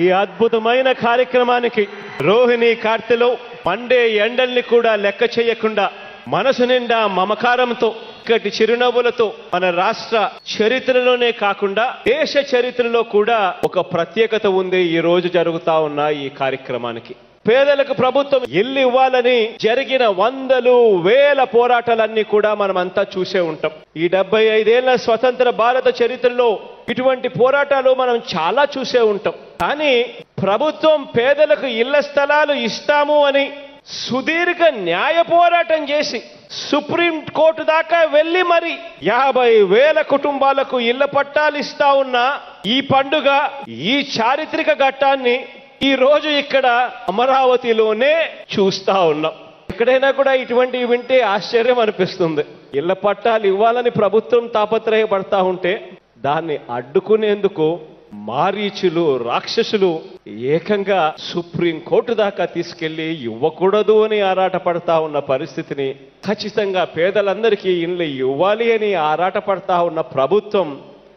ఈ అద్భుతమైన కార్యక్రమానికి రోహిణి కార్తెలో మండే ఎండల్ని కూడా లెక్క చేయకుండా మనసు నిండా మమకారంతో ఇక్కటి చిరునవ్వులతో మన రాష్ట్ర చరిత్రలోనే కాకుండా దేశ చరిత్రలో కూడా ఒక ప్రత్యేకత ఉంది ఈ రోజు జరుగుతా ఉన్న ఈ కార్యక్రమానికి పేదలకు ప్రభుత్వం ఇల్లు ఇవ్వాలని జరిగిన వందలు వేల పోరాటాలన్నీ కూడా మనమంతా చూసే ఉంటాం ఈ డెబ్బై ఐదేళ్ల స్వతంత్ర భారత చరిత్రలో ఇటువంటి పోరాటాలు మనం చాలా చూసే ఉంటాం కానీ ప్రభుత్వం పేదలకు ఇళ్ల స్థలాలు ఇస్తాము అని సుదీర్ఘ న్యాయ పోరాటం చేసి సుప్రీం కోర్టు దాకా వెళ్ళి మరి యాభై వేల కుటుంబాలకు ఇళ్ల పట్టాలు ఇస్తా ఉన్న ఈ పండుగ ఈ చారిత్రక ఘట్టాన్ని ఈ రోజు ఇక్కడ అమరావతిలోనే చూస్తా ఉన్నాం ఎక్కడైనా కూడా ఇటువంటివి వింటే ఆశ్చర్యం అనిపిస్తుంది ఇళ్ల పట్టాలు ఇవ్వాలని ప్రభుత్వం తాపత్రయపడతా ఉంటే దాన్ని అడ్డుకునేందుకు మారీచులు రాక్షసులు ఏకంగా సుప్రీం కోర్టు దాకా తీసుకెళ్లి ఇవ్వకూడదు అని ఆరాటపడతా ఉన్న పరిస్థితిని ఖచ్చితంగా పేదలందరికీ ఇళ్ళు ఇవ్వాలి అని ఆరాటపడతా ఉన్న ప్రభుత్వం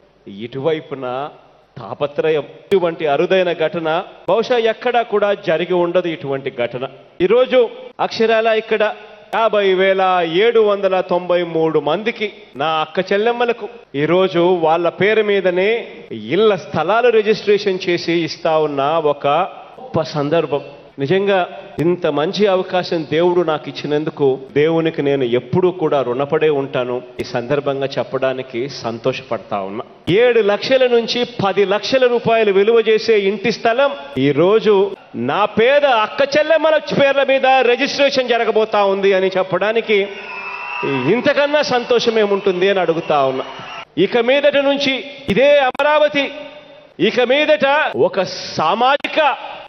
ఇటువైపున తాపత్రయం ఇటువంటి అరుదైన ఘటన బహుశా ఎక్కడా కూడా జరిగి ఉండదు ఇటువంటి ఘటన ఈరోజు అక్షరాల ఇక్కడ యాభై వేల ఏడు వందల తొంభై మూడు మందికి నా అక్క చెల్లెమ్మలకు ఈరోజు వాళ్ళ పేరు మీదనే ఇళ్ల స్థలాలు రిజిస్ట్రేషన్ చేసి ఇస్తా ఉన్న ఒక గొప్ప సందర్భం నిజంగా ఇంత మంచి అవకాశం దేవుడు నాకు ఇచ్చినందుకు దేవునికి నేను ఎప్పుడూ కూడా రుణపడే ఉంటాను ఈ సందర్భంగా చెప్పడానికి సంతోషపడతా ఉన్నా ఏడు లక్షల నుంచి పది లక్షల రూపాయలు విలువ చేసే ఇంటి స్థలం ఈ రోజు నా పేద అక్క చెల్లెమ్మల పేర్ల మీద రిజిస్ట్రేషన్ జరగబోతా ఉంది అని చెప్పడానికి ఇంతకన్నా సంతోషం ఏముంటుంది అని అడుగుతా ఉన్నా ఇక మీదట నుంచి ఇదే అమరావతి ఇక మీదట ఒక సామాజిక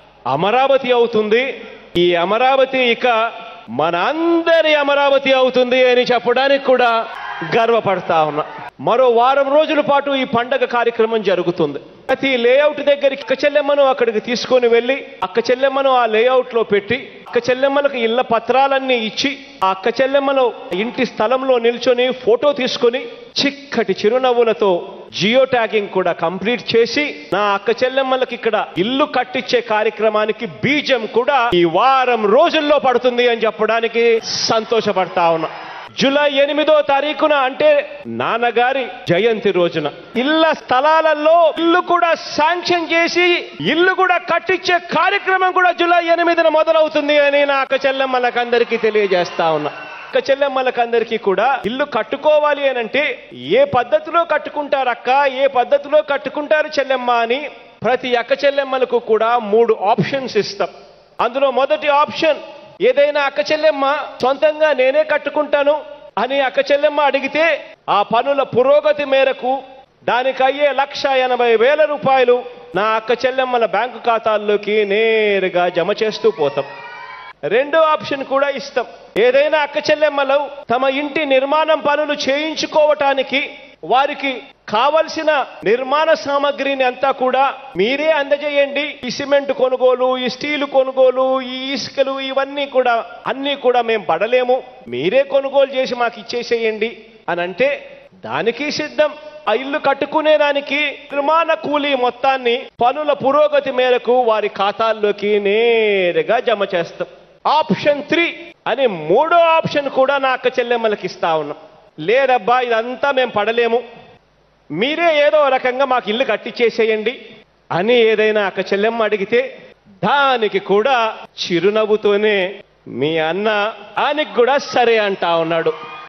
అమరావతి అవుతుంది ఈ అమరావతి ఇక మన అందరి అమరావతి అవుతుంది అని చెప్పడానికి కూడా గర్వపడతా ఉన్నా మరో వారం రోజుల పాటు ఈ పండగ కార్యక్రమం జరుగుతుంది ప్రతి లేఅవుట్ దగ్గరికి అక్క చెల్లెమ్మను అక్కడికి తీసుకొని వెళ్ళి అక్క చెల్లెమ్మను ఆ లేఅవుట్ లో పెట్టి అక్క చెల్లెమ్మలకు ఇళ్ల పత్రాలన్నీ ఇచ్చి ఆ అక్క చెల్లెమ్మను ఇంటి స్థలంలో నిల్చొని ఫోటో తీసుకొని చిక్కటి చిరునవ్వులతో జియో ట్యాగింగ్ కూడా కంప్లీట్ చేసి నా అక్క చెల్లెమ్మలకి ఇక్కడ ఇల్లు కట్టించే కార్యక్రమానికి బీజం కూడా ఈ వారం రోజుల్లో పడుతుంది అని చెప్పడానికి సంతోషపడతా ఉన్నా జూలై ఎనిమిదో తారీఖున అంటే నాన్నగారి జయంతి రోజున ఇళ్ల స్థలాలలో ఇల్లు కూడా శాంక్షన్ చేసి ఇల్లు కూడా కట్టించే కార్యక్రమం కూడా జూలై ఎనిమిదిన మొదలవుతుంది అని నా అక్క చెల్లెమ్మలకందరికీ తెలియజేస్తా ఉన్నా అక్క చెల్లెమ్మలకందరికీ కూడా ఇల్లు కట్టుకోవాలి అని అంటే ఏ పద్ధతిలో కట్టుకుంటారు అక్క ఏ పద్ధతిలో కట్టుకుంటారు చెల్లెమ్మ అని ప్రతి అక్క చెల్లెమ్మలకు కూడా మూడు ఆప్షన్స్ ఇస్తాం అందులో మొదటి ఆప్షన్ ఏదైనా అక్క చెల్లెమ్మ సొంతంగా నేనే కట్టుకుంటాను అని అక్క చెల్లెమ్మ అడిగితే ఆ పనుల పురోగతి మేరకు దానికి అయ్యే లక్ష ఎనభై వేల రూపాయలు నా అక్క చెల్లెమ్మల బ్యాంకు ఖాతాల్లోకి నేరుగా జమ చేస్తూ పోతాం రెండో ఆప్షన్ కూడా ఇస్తాం ఏదైనా అక్క చెల్లెమ్మలు తమ ఇంటి నిర్మాణం పనులు చేయించుకోవటానికి వారికి కావలసిన నిర్మాణ సామగ్రిని అంతా కూడా మీరే అందజేయండి ఈ సిమెంట్ కొనుగోలు ఈ స్టీలు కొనుగోలు ఈ ఇసుకలు ఇవన్నీ కూడా అన్నీ కూడా మేము పడలేము మీరే కొనుగోలు చేసి మాకు ఇచ్చేసేయండి అని అంటే దానికి సిద్ధం ఆ ఇల్లు కట్టుకునేదానికి నిర్మాణ కూలీ మొత్తాన్ని పనుల పురోగతి మేరకు వారి ఖాతాల్లోకి నేరుగా జమ చేస్తాం ఆప్షన్ త్రీ అని మూడో ఆప్షన్ కూడా నా అక్క చెల్లెమ్మలకి ఇస్తా ఉన్నాం లేదబ్బా ఇదంతా మేము పడలేము మీరే ఏదో రకంగా మాకు ఇల్లు కట్టించేసేయండి అని ఏదైనా అక్క చెల్లెమ్మ అడిగితే దానికి కూడా చిరునవ్వుతోనే మీ అన్న దానికి కూడా సరే అంటా ఉన్నాడు